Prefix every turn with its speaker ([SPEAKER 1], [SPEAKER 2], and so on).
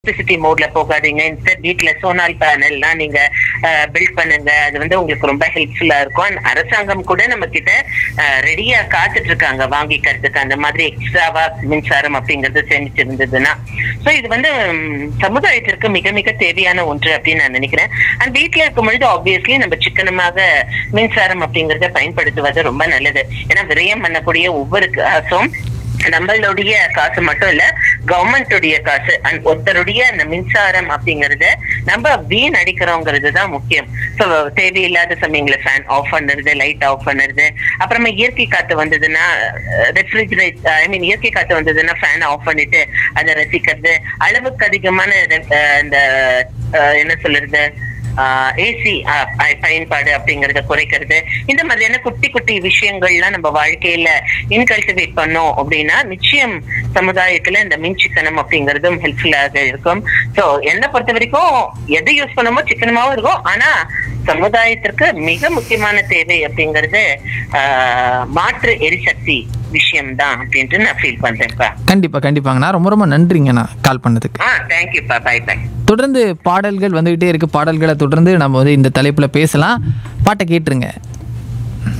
[SPEAKER 1] electricity மோட்ல போகாதீங்க instant வீட்ல சோலார் பேனல்லாம் நீங்க பில்ட் பண்ணுங்க அது வந்து உங்களுக்கு ரொம்ப ஹெல்ப்ஃபுல்லா இருக்கும் And அரசாங்கம் கூட நம்ம கிட்ட ரெடியா காத்துட்டு இருக்காங்க வாங்கிக்கிறதுக்கு அந்த மாதிரி எக்ஸ்ட்ராவா மின்சாரம் அப்படிங்கறது சேமிச்சு இருந்ததுன்னா சோ இது வந்து ம், சமுதாயத்திற்கு மிக மிக தேவையான ஒன்று அப்படின்னு நான் நினைக்கிறேன் அண்ட் வீட்ல இருக்கும் பொழுது ஆப்வியஸ்லி நம்ம சிக்கனமாக மின்சாரம் அப்படிங்கறத பயன்படுத்துவது ரொம்ப நல்லது ஏன்னா விரயம் பண்ணக்கூடிய ஒவ்வொரு காசும் நம்மளுடைய காசு மட்டும் இல்ல கவர்மெண்டுடைய காசு அண்ட் ஒருத்தருடைய அந்த மின்சாரம் அப்படிங்கறத நம்ம வீண் அடிக்கிறோங்கிறது தான் முக்கியம் ஸோ தேவையில்லாத சமயங்கள ஃபேன் ஆஃப் பண்ணுறது லைட் ஆஃப் பண்ணுறது அப்புறமா இயற்கை காத்து வந்ததுன்னா ரெஃப்ரிஜரேட் ஐ மீன் இயற்கை காத்து வந்ததுன்னா ஃபேன் ஆஃப் பண்ணிட்டு அதை ரசிக்கிறது அளவுக்கு அதிகமான அஹ், இந்த அஹ், என்ன சொல்றது ஏசி பயன்பாடு அப்படிங்கறத குறைக்கிறது இந்த மாதிரியான குட்டி குட்டி விஷயங்கள்லாம் நம்ம வாழ்க்கையில இன்கல்டிவேட் பண்ணோம் அப்படின்னா நிச்சயம் சமுதாயத்துல இந்த மின் சிக்கனம் அப்படிங்கறதும் ஹெல்ப்ஃபுல்லாக இருக்கும் சோ என்னை பொறுத்த வரைக்கும் எது யூஸ் பண்ணமோ சிக்கனமாவும் இருக்கும் ஆனா சமுதாயத்திற்கு மிக முக்கியமான தேவை அப்படிங்கறது ஆஹ், மாற்று எரிசக்தி விஷயம் தான் அப்படின்ட்டு நான் ஃபீல் பண்றேன்ப்பா
[SPEAKER 2] கண்டிப்பா கண்டிப்பாங்கண்ணா ரொம்ப ரொம்ப நன்றிங்கண்ணா கால் பண்ணதுக்கு
[SPEAKER 1] ஆ தேங்க்யூப்பா பை பை
[SPEAKER 2] தொடர்ந்து பாடல்கள் வந்துகிட்டே இருக்கு பாடல்களை தொடர்ந்து நம்ம வந்து இந்த தலைப்புல பேசலாம் பாட்டை கேட்டுருங்க